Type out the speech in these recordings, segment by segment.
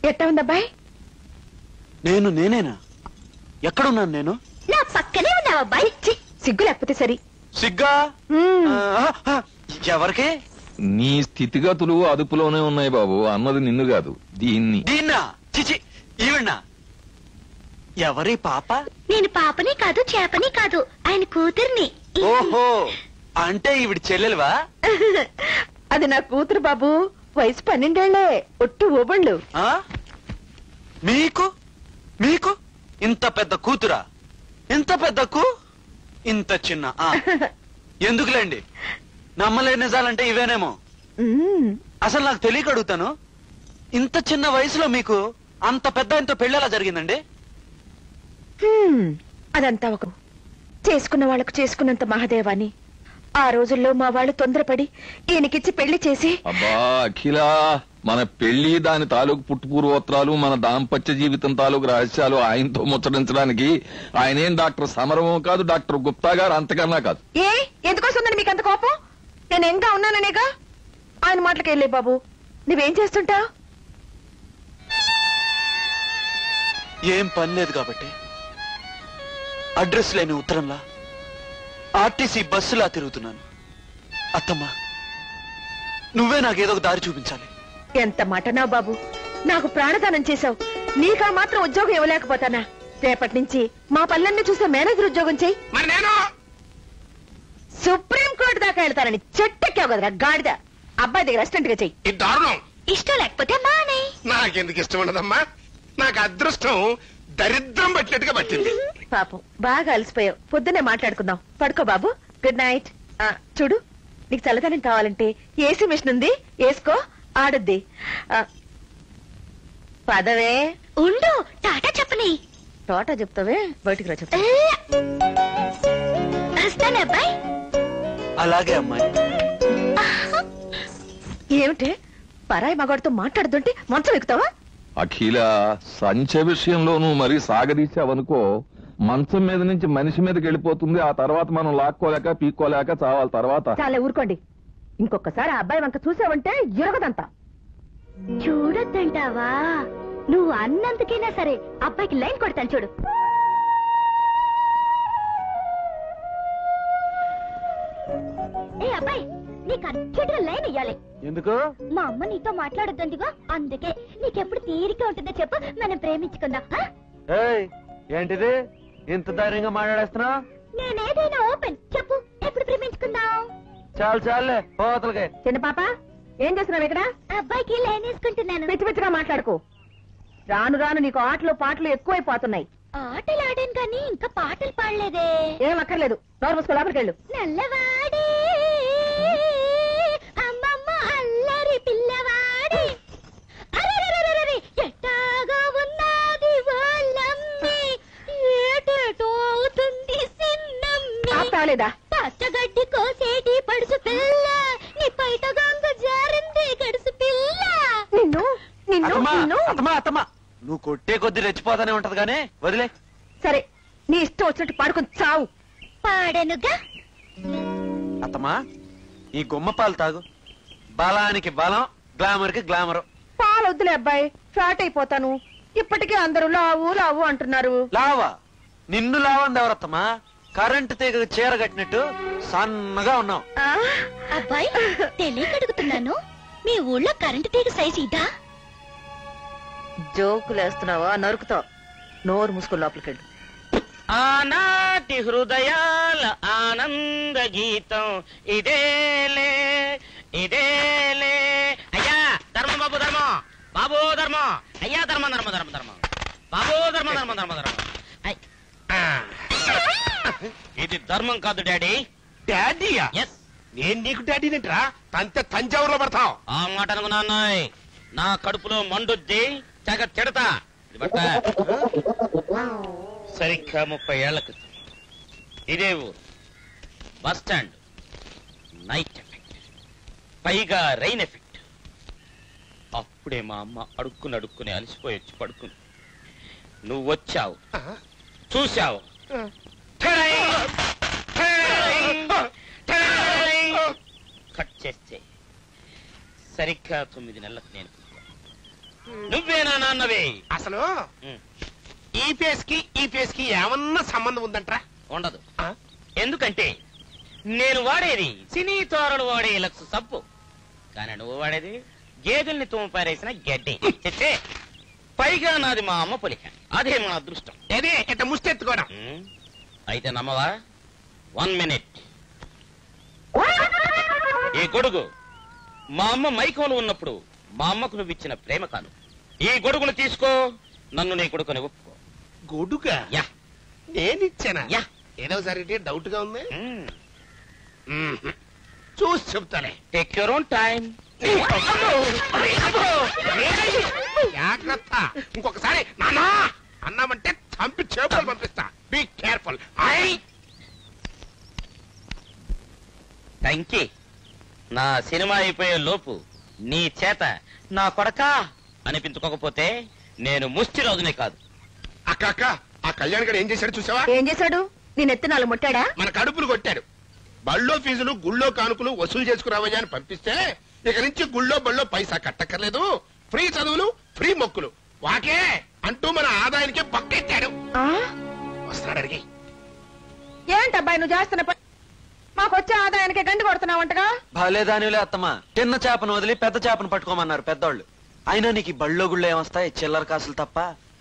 ఎట్టా ఉంది అబ్బాయి నేను నేనేనా ఎక్కడున్నాను నేను నా పక్కనే ఉన్నావు అబ్బాయి సిగ్గు లేకపోతే సరి సిగ్గా మ్మ్. ఆ, ఆ, ఎవరికి నీ స్థితిగతులు అదుపులోనే ఉన్నాయి బాబు అన్నది నిన్ను కాదు దీన్ని దీన్నా చిచి ఈవిడ్నా ఎవరి పాప నేను పాపని కాదు చేపని కాదు ఆయన కూతుర్ని ఓహో అంటే ఈవిడ చెల్లెలువా అది నా కూతురు బాబు వయసు పన్నెండేళ్లే ఒట్టు ఓబళ్ళు ఆ? మీకు మీకు ఇంత పెద్ద కూతురా ఇంత పెద్ద కూ ఇంత చిన్న ఆ. ఎందుకులేండి నమ్మలేని నిజాలంటే ఇవేనేమో మ్మ్. అసలు నాకు తెలియక అడుగుతాను ఇంత చిన్న వయసులో మీకు అంత పెద్ద ఇంత పెళ్ళెలా జరిగిందండి హ్మ్. అదంతా ఒక చేసుకున్న వాళ్ళకు చేసుకున్నంత మహాదేవాని ఆ రోజుల్లో మా వాళ్ళు తొందరపడి ఈయనకిచ్చి పెళ్లి చేసి అబ్బా అఖిల మన పెళ్లి దాని తాలూకు పుట్టుపూర్వోత్తరాలు మన దాంపత్య జీవితం తాలూకు రహస్యాలు ఆయనతో ముచ్చటించడానికి ఆయనేం డాక్టర్ సమరమో కాదు డాక్టర్ గుప్తా గారు అంతకన్నా కాదు ఏ ఎందుకోసందని మీకు అంత కోపం నేను ఎంగా ఉన్నాననేగా ఆయన మాటలకి వెళ్ళే బాబు నువ్వేం చేస్తుంటావు ఏం పని లేదు కాబట్టి అడ్రస్ లేని ఉత్తరంలా ఆర్టీసీ బస్సులా తిరుగుతున్నాను అత్తమ్మా నువ్వే నాకేదో ఒక దారి చూపించాలి ఎంత మటనా బాబు నాకు ప్రాణదానం చేశావు నీకా మాత్రం ఉద్యోగం ఇవ్వలేకపోతానా రేపటి నుంచి మా పల్లెన్ని చూసే మేనేజర్ ఉద్యోగం చెయ్యి మరి నేను సుప్రీం కోర్టు దాకా వెళ్తానని చెట్టెక్కావు కదరా గాడిద అబ్బాయి దగ్గర అసిస్టెంట్ గా చెయ్యి ఈ దారుణం ఇష్టం లేకపోతే మానే నాకెందుకు ఇష్టం ఉండదమ్మా నాకు అదృష్టం దరిద్రం పట్టినట్టుగా పట్టింది పాపం బాగా అలసిపోయావు పొద్దున్నే మాట్లాడుకుందాం పడుకో బాబు గుడ్ నైట్ ఆ, చూడు నీకు చల్లదనం కావాలంటే ఏసీ మిషన్ ఉంది వేసుకో ఆడుద్ది ఆ, పదవే ఉండు టాటా చెప్పని తోట చెప్తావే బయటికి రా చెప్తా వస్తాను అబ్బాయి అలాగే అమ్మాయి ఏమిటే పరాయి మగాడితో మాట్లాడుతుంటే మంచం ఎక్కుతావా అఖిల సంచ విషయంలో నువ్వు మరీ సాగదీశావనుకో మంచం మీద నుంచి మనిషి మీదకి వెళ్ళిపోతుంది ఆ తర్వాత మనం లాక్కోలేక పీక్కోలేక చావాలి తర్వాత చాలా ఊరుకోండి ఇంకొకసారి ఆ అబ్బాయి వంక చూసావంటే ఎరగదంతా చూడొద్దంటావా నువ్వు అన్నందుకైనా సరే అబ్బాయికి లైన్ కొడతాను చూడు ఏ అబ్బాయి నీకు అర్జెంట్ లైన్ ఇయ్యాలి ఎందుకు మా అమ్మ నీతో మాట్లాడొద్దందిగా అందుకే నీకెప్పుడు తీరిక ఉంటుందో చెప్పు మనం ప్రేమించుకుందాం ఆ? ఏయ్ ఏంటిది ఇంత ధైర్యంగా మాట్లాడేస్తున్నావు నేనేదైనా ఓపెన్ చెప్పు ఎప్పుడు ప్రేమించుకుందాం చాలు చాలులే పోతలకి చిన్న పాప ఏం చేస్తున్నావు ఇక్కడ అబ్బాయికి లైన్ వేసుకుంటున్నాను పిచ్చి పిచ్చిగా మాట్లాడుకో రాను రాను నీకు ఆటలు పాటలు ఎక్కువైపోతున్నాయి ఆటలు ఆడాను కానీ ఇంకా పాటలు పాడలేదే ఏం అక్కర్లేదు నోరు మూసుకో లోపలికి వెళ్ళు నల్లవాడే అమ్మమ్మ అల్లరి పిల్లవాడే అరెరెరెరెరె, ఎట్టాగా ఉన్నది వాళ్ళమ్మి ఏటేటో అవుతుంది సిన్నమ్మి ఆపుతావా పచ్చగడ్డి కోసేటి పడుసు పిల్ల నీ పైట గంగ జారింది గడుసు పిల్ల నిన్ను నిన్ను అత్తమ్మా నిన్ను అత్తమ్మా అత్తమ్మా నువ్వు కొట్టే కొద్ది రెచ్చిపోతానే ఉంటది కానీ వదిలే సరే నీ ఇష్టం వచ్చినట్టు పాడుకొని చావు పాడనుగా అత్తమ్మా ఈ గుమ్మ పాలు తాగు బలానికి బలం గ్లామర్ కి గ్లామర్ పాలు వద్దులే అబ్బాయి ఫ్లాట్ అయిపోతాను ఇప్పటికే అందరూ లావు లావు అంటున్నారు లావా నిన్ను లావంది ఎవరత్తమ్మా కరెంటు తీగ చీర కట్టినట్టు సన్నగా ఉన్నావు ఆ? అబ్బాయి తెలియక అడుగుతున్నాను మీ ఊళ్ళో కరెంటు తీగ సైజు ఇదా జోకులు వేస్తున్నావా నరుకుతావు నోరు మూసుకొని లోపలికి వెళ్ళు ఆనాటి హృదయాల ఆనంద గీతం ఇదేలే ఇదేలే అయ్యా ధర్మం బాబు ధర్మం బాబు ధర్మం అయ్యా ధర్మం ధర్మం ధర్మం ధర్మం బాబు ధర్మం ధర్మం ధర్మం ధర్మం అయ్. ఆ. ఇది ధర్మం కాదు డాడీ డాడీయా ఎస్ నేను నీకు డాడీ తింటరా తంతే తంజావూరులో పడతావు ఆ మాట అనుకున్నాన్నాయ్ నా కడుపులో మండుద్ది తెగ తిడతా ఇది పట్ట. సరిగ్గా ముప్పై ఏళ్ల క్రితం ఇదే ఊరు బస్ స్టాండ్ నైట్ ఎఫెక్ట్ పైగా రైన్ ఎఫెక్ట్ అప్పుడే మా అమ్మ అడుక్కుని అడుక్కుని అలసిపోయి వచ్చి పడుకుంది నువ్వు వచ్చావు చూశావు టడైంగ్! టడైంగ్! టడైంగ్! కట్ చేస్తే సరిగ్గా తొమ్మిది నెలలకు నేను పుట్టాను. నువ్వే నా నాన్నవే అసలు ఉమ్, ఈ ఫేస్ కి ఈ ఫేస్ కి ఏమన్నా సంబంధం ఉందంట్రా ఉండదు ఆ? ఎందుకంటే నేను వాడేది సినీ తోరలు వాడే లక్స్ సబ్బు కానీ నువ్వు వాడేది గేదెల్ని తుమ్ము పారేసిన గడ్డి చెట్టే పైగా నాది మా అమ్మ పొలిక అదే మా అదృష్టం ఏదే ఇట్ట ముష్టెత్తుకోవడం ఉమ్, అయితే నమ్మవా వన్ మినిట్ ఈ గొడుగు మా అమ్మ మైకంలో ఉన్నప్పుడు మా అమ్మకు నువ్వు ఇచ్చిన ప్రేమ కాను ఈ గొడుగును తీసుకో నన్ను నీ కొడుకుని ఒప్పుకో గొడుగా యా నేనిచ్చానా యా ఏదో సరే డౌట్ గా ఉంది ఉమ్, మ్మ్. చూసి చెప్తానే టేక్ యూర్ ఓన్ టైం జాగ్రత్త ఇంకొకసారి నానా అన్నామంటే చంపి చేపలు పంపిస్తా బీ కేర్ఫుల్ ఐ టంకి నా సినిమా అయిపోయే లోపు నీ చేత నా కొడకా అనిపించుకోకపోతే నేను ముష్టి రోజునే కాదు అక్క అక్క ఆ కళ్యాణ్ గారు ఏం చేశాడు చూసావా ఏం చేశాడు నీ నెత్తి నాలుగు ముట్టాడా మన కడుపులు కొట్టాడు బళ్ళో ఫీజులు గుళ్ళో కానుకలు వసూలు చేసుకురావయ్యా అని పంపిస్తే ఇక నుంచి గుళ్ళో బళ్ళో పైసా కట్టక్కర్లేదు ఫ్రీ చదువులు ఫ్రీ మొక్కులు వాకే అంటూ మన ఆదాయానికి పక్కెట్టాడు ఆ? వస్తున్నాడు అడిగి ఏంటబ్బాయి నువ్వు చేస్తున్న పని మాకు వచ్చే ఆదాయానికి గండి కొడుతున్నావంటగా భలే దానిలే అత్తమ్మా చిన్న చేపను వదిలి పెద్ద చేపను పట్టుకోమన్నారు పెద్దోళ్ళు అయినా నీకు ఈ బళ్ళో గుళ్ళో ఏమొస్తాయి చిల్లర కాసులు తప్ప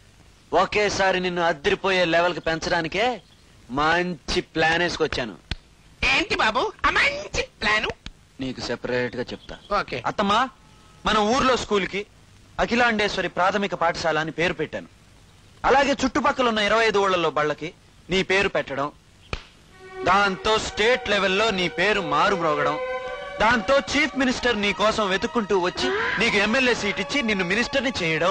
ఒకేసారి నిన్ను అద్దరిపోయే లెవెల్ కి పెంచడానికే మంచి ప్లాన్ వేసుకొచ్చాను ఏంటి బాబు ఆ మంచి ప్లాను నీకు సెపరేట్ గా చెప్తా ఓకే అత్తమ్మా మన ఊర్లో స్కూల్ కి అఖిలాండేశ్వరి ప్రాథమిక పాఠశాల అని పేరు పెట్టాను అలాగే చుట్టుపక్కల ఉన్న ఇరవై ఐదు ఊళ్ళలో బళ్ళకి నీ పేరు పెట్టడం దాంతో స్టేట్ లెవెల్లో నీ పేరు మారు మ్రోగడం దాంతో చీఫ్ మినిస్టర్ నీ కోసం వెతుక్కుంటూ వచ్చి నీకు ఎమ్మెల్యే సీట్ ఇచ్చి నిన్ను మినిస్టర్ ని చేయడం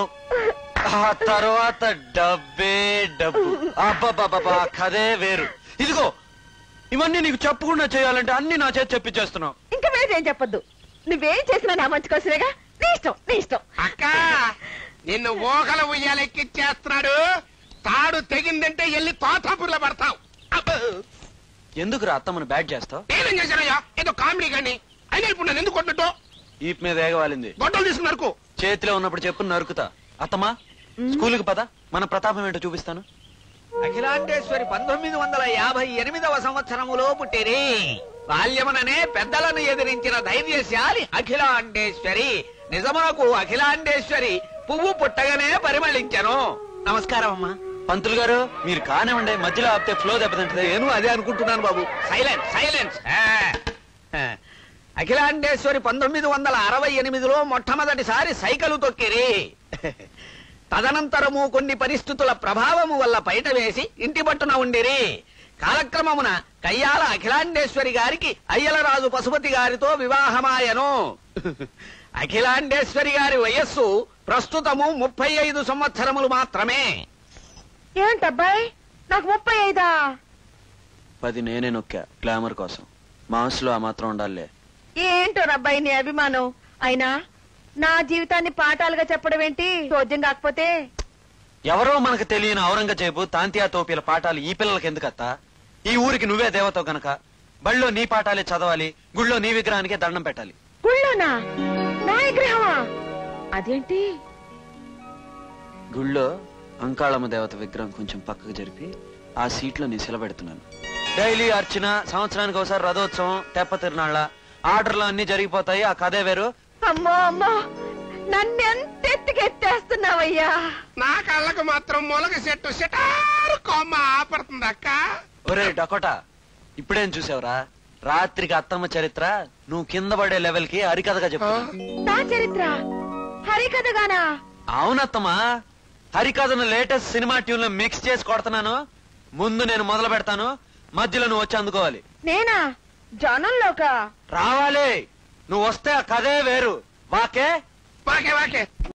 ఆ తర్వాత డబ్బే డబ్బు అబ్బబ్బబ్బా కదే వేరు ఇదిగో ఇవన్నీ నీకు చెప్పకుండా చేయాలంటే అన్ని నా చేతి చెప్పించేస్తున్నావు ఇంకా వేరేం చెప్పొద్దు నువ్వేం చేసినా నా మంచి కోసమేగా నీ ఇష్టం నీ ఇష్టం అక్క నిన్ను ఊహల ఉయ్యాలెక్కిచ్చేస్తున్నాడు తాడు తెగిందంటే ఎల్లి తోతాపూర్లో పడతావు అబ్బో. ఎందుకు రా అత్తమ్మను బ్యాట్ చేస్తావు నేనేం చేశానయ్యా ఏదో కామెడీ కానీ అయినా ఇప్పుడు నన్ను ఎందుకు కొట్టినట్టు ఈప్ మీద ఏగవాలింది గొడ్డలు తీసుకున్నారు చేతిలో ఉన్నప్పుడు చెప్పు నరుకుతా అత్తమ్మా స్కూల్కి పద మన ప్రతాపం ఏంటో చూపిస్తాను అఖిలాండేశ్వరి పంతొమ్మిది వందల యాభై ఎనిమిదవ సంవత్సరములో పుట్టిరి బాల్యముననే పెద్దలను ఎదిరించిన ధైర్యశాలి అఖిలాండేశ్వరి నిజమునకు అఖిలాండేశ్వరి పువ్వు పుట్టగానే పరిమళించెను నమస్కారం అమ్మా పంతులు గారు మీరు కానివ్వండి మధ్యలో ఆపితే ఫ్లో దెబ్బతింటది నేను అదే అనుకుంటున్నాను బాబు సైలెన్స్ సైలెన్స్ అఖిలాండేశ్వరి పంతొమ్మిది వందల అరవై ఎనిమిదిలో మొట్టమొదటిసారి సైకిలు తొక్కిరి తదనంతరము కొన్ని పరిస్థితుల ప్రభావము వల్ల బయట వేసి ఇంటి పట్టున ఉండిరి కాలక్రమమున కయ్యాల అఖిలాండేశ్వరి గారికి అయ్యలరాజు పశుపతి గారితో వివాహమాయను అఖిలాండేశ్వరి గారి వయస్సు ప్రస్తుతము ముప్పై ఐదు సంవత్సరములు మాత్రమే ఏంటబ్బాయి నాకు ముప్పై ఐదా పది నేనే నొక్కా గ్లామర్ కోసం మాస్లో ఆ మాత్రం ఉండాలే ఏంటో రబ్బాయి నీ అభిమానం అయినా నా జీవితాన్ని పాఠాలుగా చెప్పడం ఏంటి చోద్యం కాకపోతే ఎవరో మనకు తెలియని ఔరంగజేబు తాంతియా తోపిల పాఠాలు ఈ పిల్లలకి ఎందుకత్తా ఈ ఊరికి నువ్వే దేవతో గనక బళ్ళో నీ పాఠాలే చదవాలి గుళ్ళో నీ విగ్రహానికే దండం పెట్టాలి గుళ్ళోనా నా విగ్రహమా అదేంటి గుళ్ళో అంకాళమ్మ దేవత విగ్రహం కొంచెం పక్కకు జరిపి ఆ సీట్లో నేను సెలబెడుతున్నాను డైలీ అర్చన సంవత్సరానికి ఒకసారి రథోత్సవం తెప్ప తిరునాళ్ళ ఆర్డర్లు అన్ని జరిగిపోతాయి ఆ కథే వేరు అమ్మో అమ్మో నన్నెంతెత్తికెత్తేస్తున్నావయ్యా నా కళ్ళకు మాత్రం మొలగ చెట్టు సెటారు కొమ్మ ఆపడుతుంది అక్క ఒరే డకోటా ఇప్పుడేం చూసావురా రాత్రికి అత్తమ్మ చరిత్ర నువ్వు కింద పడే లెవెల్ కి హరికథగా చెప్తున్నా నా చరిత్ర హరికథగానా అవునత్తమ్మా హరికథను లేటెస్ట్ సినిమా ట్యూన్ లో మిక్స్ చేసి కొడుతున్నాను ముందు నేను మొదలు పెడతాను మధ్యలో నువ్వు వచ్చి అందుకోవాలి నేనా జనంలోకా రావాలి నువ్వు వస్తే ఆ కథే వేరు వాకే వాకే వాకే